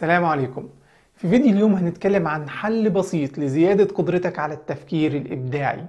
السلام عليكم في فيديو اليوم هنتكلم عن حل بسيط لزيادة قدرتك على التفكير الإبداعي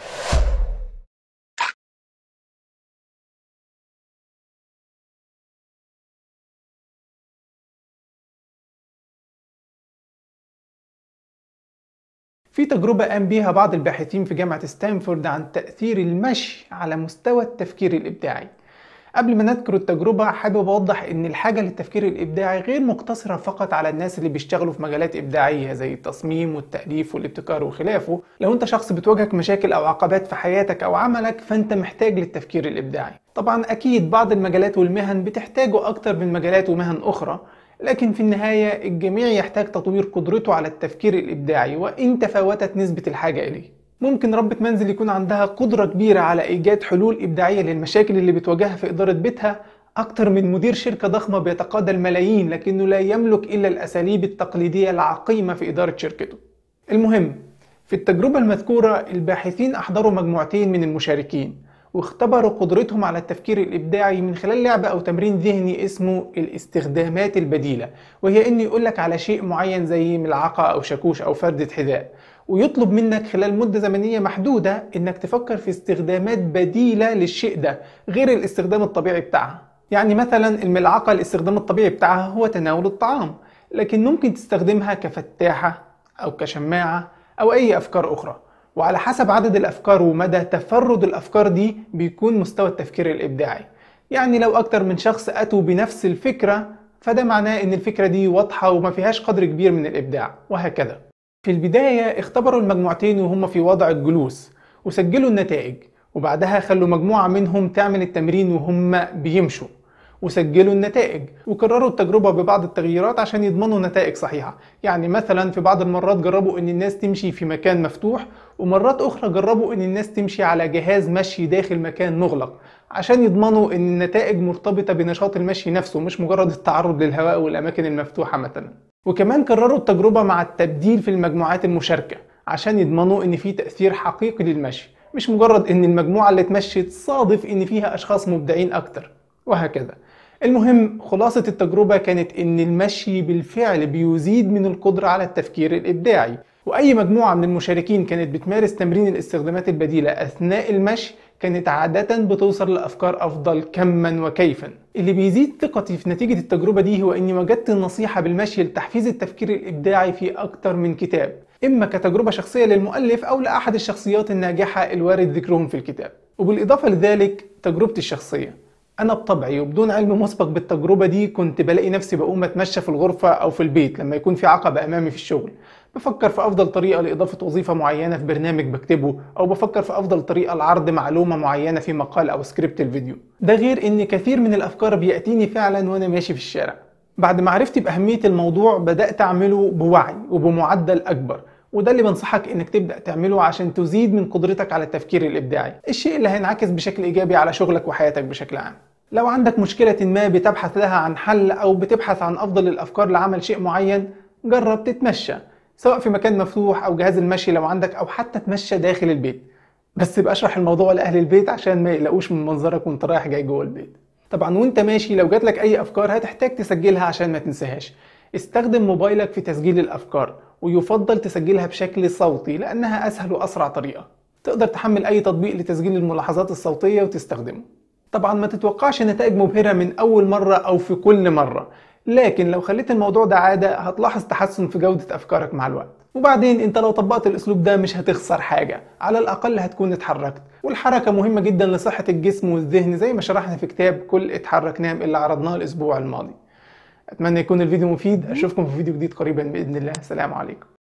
في تجربة قام بيها بعض الباحثين في جامعة ستانفورد عن تأثير المشي على مستوى التفكير الإبداعي قبل ما نذكر التجربة حابب أوضح إن الحاجة للتفكير الإبداعي غير مقتصرة فقط على الناس اللي بيشتغلوا في مجالات إبداعية زي التصميم والتأليف والابتكار وخلافه لو أنت شخص بتواجهك مشاكل أو عقبات في حياتك أو عملك فأنت محتاج للتفكير الإبداعي طبعا أكيد بعض المجالات والمهن بتحتاجه أكتر من مجالات ومهن أخرى لكن في النهاية الجميع يحتاج تطوير قدرته على التفكير الإبداعي وإن تفاوتت نسبة الحاجة إليه ممكن ربة منزل يكون عندها قدرة كبيرة على إيجاد حلول إبداعية للمشاكل اللي بتواجهها في إدارة بيتها أكتر من مدير شركة ضخمة بيتقاضى الملايين لكنه لا يملك إلا الأساليب التقليدية العقيمة في إدارة شركته. المهم في التجربة المذكورة الباحثين أحضروا مجموعتين من المشاركين واختبروا قدرتهم على التفكير الإبداعي من خلال لعبة أو تمرين ذهني اسمه الاستخدامات البديلة وهي إنه يقولك على شيء معين زي ملعقة أو شاكوش أو فردة حذاء ويطلب منك خلال مدة زمنية محدودة إنك تفكر في استخدامات بديلة للشيء ده غير الاستخدام الطبيعي بتاعها يعني مثلا الملعقة الاستخدام الطبيعي بتاعها هو تناول الطعام لكن ممكن تستخدمها كفتاحة أو كشماعة أو أي أفكار أخرى وعلى حسب عدد الأفكار ومدى تفرد الأفكار دي بيكون مستوى التفكير الإبداعي يعني لو أكتر من شخص أتوا بنفس الفكرة فده معناه إن الفكرة دي واضحة وما فيهاش قدر كبير من الإبداع وهكذا في البداية اختبروا المجموعتين وهم في وضع الجلوس وسجلوا النتائج وبعدها خلوا مجموعة منهم تعمل التمرين وهم بيمشوا وسجلوا النتائج وكرروا التجربة ببعض التغييرات عشان يضمنوا نتائج صحيحة يعني مثلا في بعض المرات جربوا ان الناس تمشي في مكان مفتوح ومرات اخرى جربوا ان الناس تمشي على جهاز مشي داخل مكان مغلق عشان يضمنوا ان النتائج مرتبطة بنشاط المشي نفسه مش مجرد التعرض للهواء والاماكن المفتوحة مثلا وكمان كرروا التجربة مع التبديل في المجموعات المشاركة عشان يضمنوا ان في تأثير حقيقي للمشي مش مجرد ان المجموعة اللي اتمشت صادف ان فيها اشخاص مبدعين اكتر وهكذا المهم خلاصة التجربة كانت إن المشي بالفعل بيزيد من القدرة على التفكير الإبداعي وأي مجموعة من المشاركين كانت بتمارس تمرين الاستخدامات البديلة أثناء المشي كانت عادة بتوصل لأفكار أفضل كما وكيفا اللي بيزيد ثقتي في نتيجة التجربة دي هو إني وجدت النصيحة بالمشي لتحفيز التفكير الإبداعي في أكتر من كتاب إما كتجربة شخصية للمؤلف أو لأحد الشخصيات الناجحة الوارد ذكرهم في الكتاب وبالإضافة لذلك تجربتي الشخصية انا بطبعي وبدون علم مسبق بالتجربه دي كنت بلاقي نفسي بقوم اتمشى في الغرفه او في البيت لما يكون في عقبه امامي في الشغل بفكر في افضل طريقه لاضافه وظيفه معينه في برنامج بكتبه او بفكر في افضل طريقه لعرض معلومه معينه في مقال او سكريبت الفيديو ده غير ان كثير من الافكار بياتيني فعلا وانا ماشي في الشارع بعد ما عرفت باهميه الموضوع بدات اعمله بوعي وبمعدل اكبر وده اللي بنصحك انك تبدا تعمله عشان تزيد من قدرتك على التفكير الابداعي الشيء اللي هينعكس بشكل ايجابي على شغلك وحياتك بشكل عام لو عندك مشكلة ما بتبحث لها عن حل أو بتبحث عن أفضل الأفكار لعمل شيء معين جرب تتمشى سواء في مكان مفتوح أو جهاز المشي لو عندك أو حتى تمشى داخل البيت بس يبقى اشرح الموضوع لأهل البيت عشان ما يقلقوش من منظرك وانت رايح جاي جوه البيت طبعا وانت ماشي لو جاتلك أي أفكار هتحتاج تسجلها عشان ما تنساهاش استخدم موبايلك في تسجيل الأفكار ويفضل تسجلها بشكل صوتي لأنها أسهل وأسرع طريقة تقدر تحمل أي تطبيق لتسجيل الملاحظات الصوتية وتستخدمه طبعا ما تتوقعش نتائج مبهرة من أول مرة أو في كل مرة لكن لو خليت الموضوع ده عادة هتلاحظ تحسن في جودة أفكارك مع الوقت وبعدين انت لو طبقت الاسلوب ده مش هتخسر حاجة على الاقل هتكون اتحركت والحركة مهمة جدا لصحة الجسم والذهن زي ما شرحنا في كتاب كل اتحرك نام اللي عرضناه الاسبوع الماضي اتمنى يكون الفيديو مفيد اشوفكم في فيديو جديد قريبا باذن الله سلام عليكم